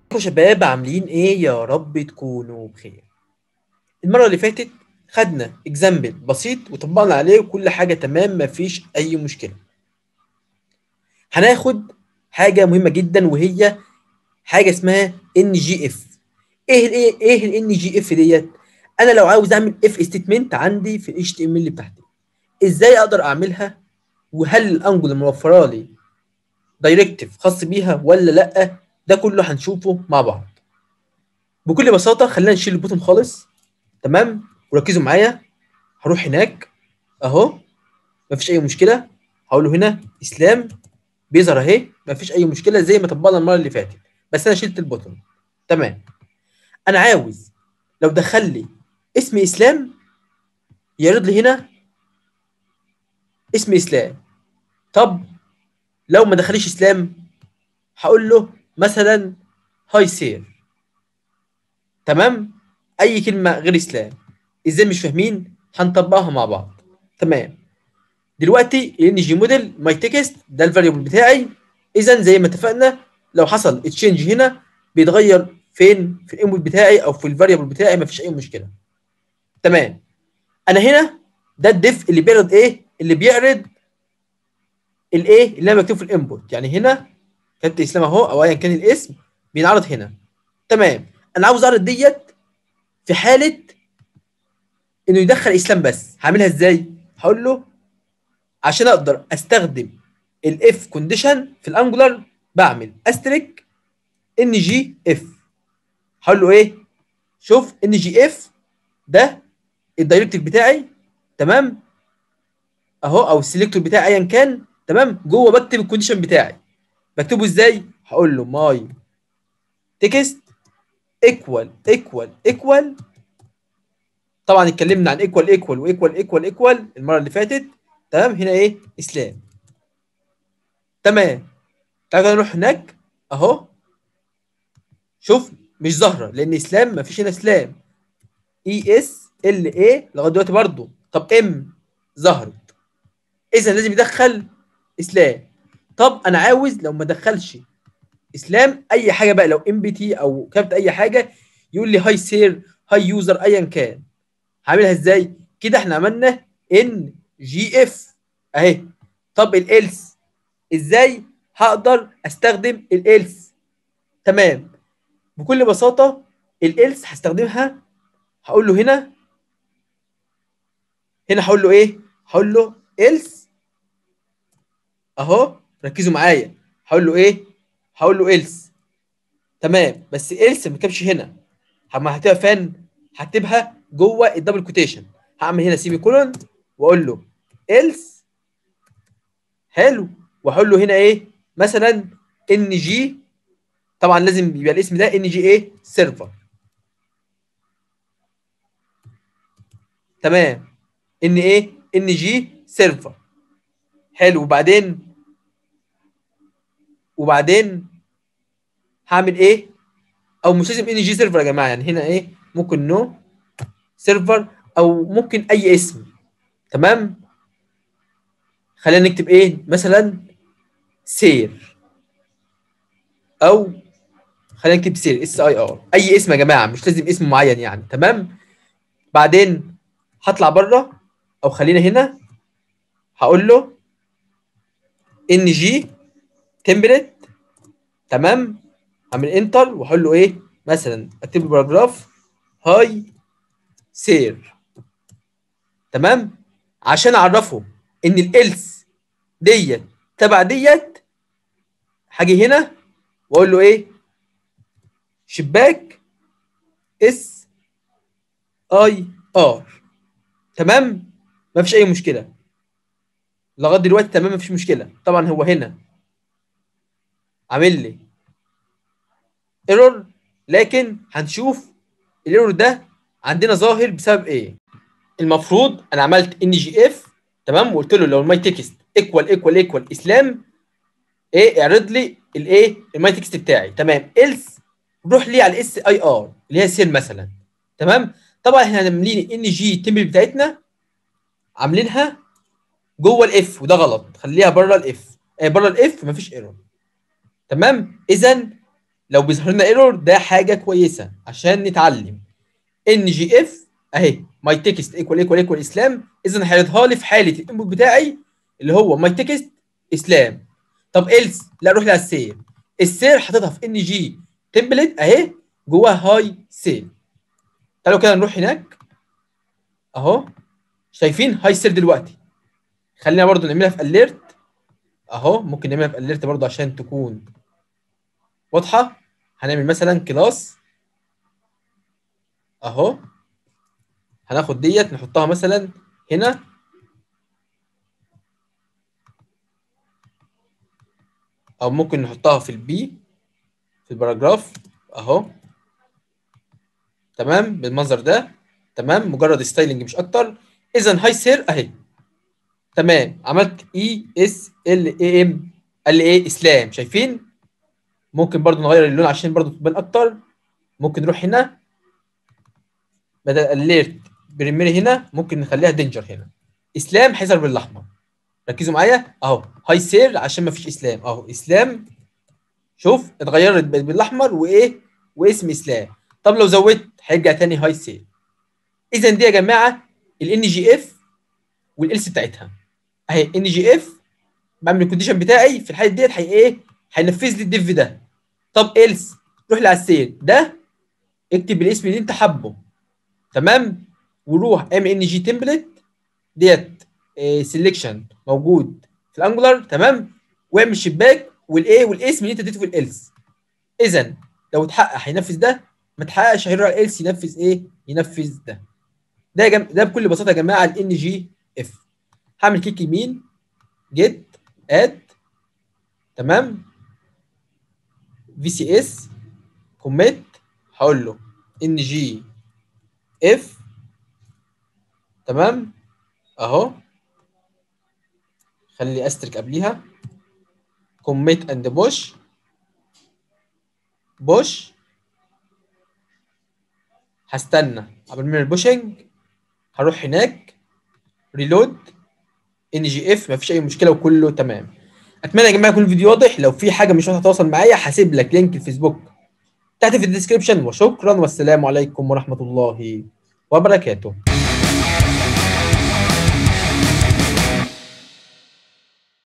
يا شباب عاملين ايه يا رب تكونوا بخير المره اللي فاتت خدنا اكزامبل بسيط وطبقنا عليه وكل حاجه تمام مفيش اي مشكله هناخد حاجه مهمه جدا وهي حاجه اسمها ان جي اف ايه الايه ايه الان جي اف ديت انا لو عاوز اعمل اف ستيتمنت عندي في الاتش تي ام ال بتاعتي ازاي اقدر اعملها وهل الانجل الموفره لي دايركتيف خاص بيها ولا لا ده كله هنشوفه مع بعض بكل بساطه خلينا نشيل البوتن خالص تمام وركزوا معايا هروح هناك اهو مفيش اي مشكله هقول له هنا اسلام بيظهر اهي مفيش اي مشكله زي ما طبقنا المره اللي فاتت بس انا شلت البوتن تمام انا عاوز لو دخل لي اسم اسلام يعرض لي هنا اسم اسلام طب لو ما دخليش اسلام هقول له مثلا هاي سير تمام اي كلمه غير اسلام ازاي مش فاهمين هنطبقها مع بعض تمام دلوقتي الان جي موديل ماي تكست ده الفاريبل بتاعي اذا زي ما اتفقنا لو حصل تشينج هنا بيتغير فين في الانبوت بتاعي او في الفاريبل بتاعي مفيش اي مشكله تمام انا هنا ده الديف اللي بيعرض ايه اللي بيعرض الايه اللي انا مكتوب في الانبوت يعني هنا كتبت اسلام اهو او ايا كان الاسم بينعرض هنا تمام انا عاوز اعرض ديت في حاله انه يدخل اسلام بس هعملها ازاي هقول له عشان اقدر استخدم الاف كونديشن في الانجولار بعمل استريك ان جي اف هقول له ايه شوف ان جي اف ده الدايركتيف بتاعي تمام اهو او السيلكتور بتاعي ايا كان تمام جوه بكتب الكونديشن بتاعي بكتبه ازاي هقول له ماي تكست ايكوال ايكوال ايكوال طبعا اتكلمنا عن ايكوال ايكوال وايكوال ايكوال ايكوال المره اللي فاتت تمام هنا ايه اسلام تمام تعالى نروح هناك اهو شوف مش ظاهره لان اسلام ما فيش هنا اسلام اي اس ال اي لغايه دلوقتي برضه طب ام ظهرت اذا لازم يدخل اسلام طب انا عاوز لو ما دخلش اسلام اي حاجه بقى لو ام بي تي او كتبت اي حاجه يقول لي هاي سير هاي يوزر ايا كان هعملها ازاي كده احنا عملنا ان جي اف اهي طب الالس ازاي هقدر استخدم الالس تمام بكل بساطه الالس هستخدمها هقول له هنا هنا هقول له ايه هقول له else اهو ركزوا معايا هقول له ايه هقول له else تمام بس else ما كتبش هنا اما هتبقى فين هكتبها جوه الدبل كوتيشن هعمل هنا سيمي كولون واقول له else حلو واقول له هنا ايه مثلا ان جي طبعا لازم يبقى الاسم ده ان جي ايه سيرفر تمام ان ايه ان جي سيرفر حلو وبعدين وبعدين هعمل ايه او مش لازم ان جي سيرفر يا جماعه يعني هنا ايه ممكن نو سيرفر او ممكن اي اسم تمام خلينا نكتب ايه مثلا سير او خلينا نكتب سير اس اي ار اي اسم يا جماعه مش لازم اسم معين يعني تمام بعدين هطلع بره او خلينا هنا هقول له ان جي تمبلت تمام اعمل انتر واقول له ايه مثلا اكتب له باراجراف هاي سير تمام عشان اعرفه ان الالس ديت تبع ديت هاجي هنا واقول له ايه شباك اس اي ار تمام مفيش اي مشكله لغايه دلوقتي تمام مفيش مشكله طبعا هو هنا عامل لي ايرور لكن هنشوف الايرور ده عندنا ظاهر بسبب ايه المفروض انا عملت ان جي اف تمام وقلت له لو الماي تكست ايكوال ايكوال ايكوال اسلام ايه اعرض لي الايه الماي تكست بتاعي تمام إلس روح لي على الاس اي ار اللي هي سيل مثلا تمام طبعا احنا عاملين ان جي تمبل بتاعتنا عاملينها جوه الاف وده غلط خليها بره الاف آه بره الاف مفيش ايرور تمام اذا لو بيظهر لنا ايرور ده حاجه كويسه عشان نتعلم ان جي اف اهي ماي تكست ايكوال ايكوال ايكوال اسلام اذا هيظهر لي في حاله الانبوت بتاعي اللي هو ماي تكست اسلام طب إلس لا روح للسير السير حاططها في ان جي تمبلت اهي جواها هاي سيل تعالوا كده نروح هناك اهو شايفين هاي سيل دلوقتي خلينا برضو نعملها في اليرت اهو ممكن نعملها في اليرت برضو عشان تكون واضحه هنعمل مثلا كلاس اهو هناخد ديت نحطها مثلا هنا او ممكن نحطها في البي في الباراجراف اهو تمام بالمنظر ده تمام مجرد ستايلنج مش اكتر اذا هاي سير اهي تمام عملت اي اس ال اي ام قال لي ايه اسلام شايفين ممكن برضو نغير اللون عشان برضو تبان اكتر ممكن نروح هنا بدل اليرت بريمير هنا ممكن نخليها دينجر هنا اسلام هيظهر بالاحمر ركزوا معايا اهو هاي سير عشان ما فيش اسلام اهو اسلام شوف اتغيرت بقت بالاحمر وايه واسم اسلام طب لو زودت هيرجع تاني هاي سير اذا دي يا جماعه الان جي اف والالس بتاعتها اهي ان جي اف بعمل الكونديشن بتاعي في الحاله ديت هي ايه هينفذ لي الديف ده طب إلس روح على السيل ده اكتب الاسم اللي انت حابه تمام وروح ام ان جي تمبلت ديت سيلكشن موجود في الانجولار تمام واعمل شباك والايه والاسم اللي انت اديته في الالس اذا لو اتحقق هينفذ ده ما اتحققش هيروح على الالس ينفذ ايه ينفذ ده ده يا جم... ده بكل بساطه يا جماعه الان جي اف هعمل كليك يمين جيت اد تمام في سي اس كوميت هقول له ان جي اف تمام اهو خلي استرك قبليها كوميت اند بوش بوش هستنى قبل ما البوشنج هروح هناك ريلود ان جي اف مفيش اي مشكله وكله تمام اتمنى يا جماعه يكون الفيديو واضح لو في حاجه مش هتتواصل معايا هسيب لك لينك الفيسبوك تحت في الديسكربشن وشكرا والسلام عليكم ورحمه الله وبركاته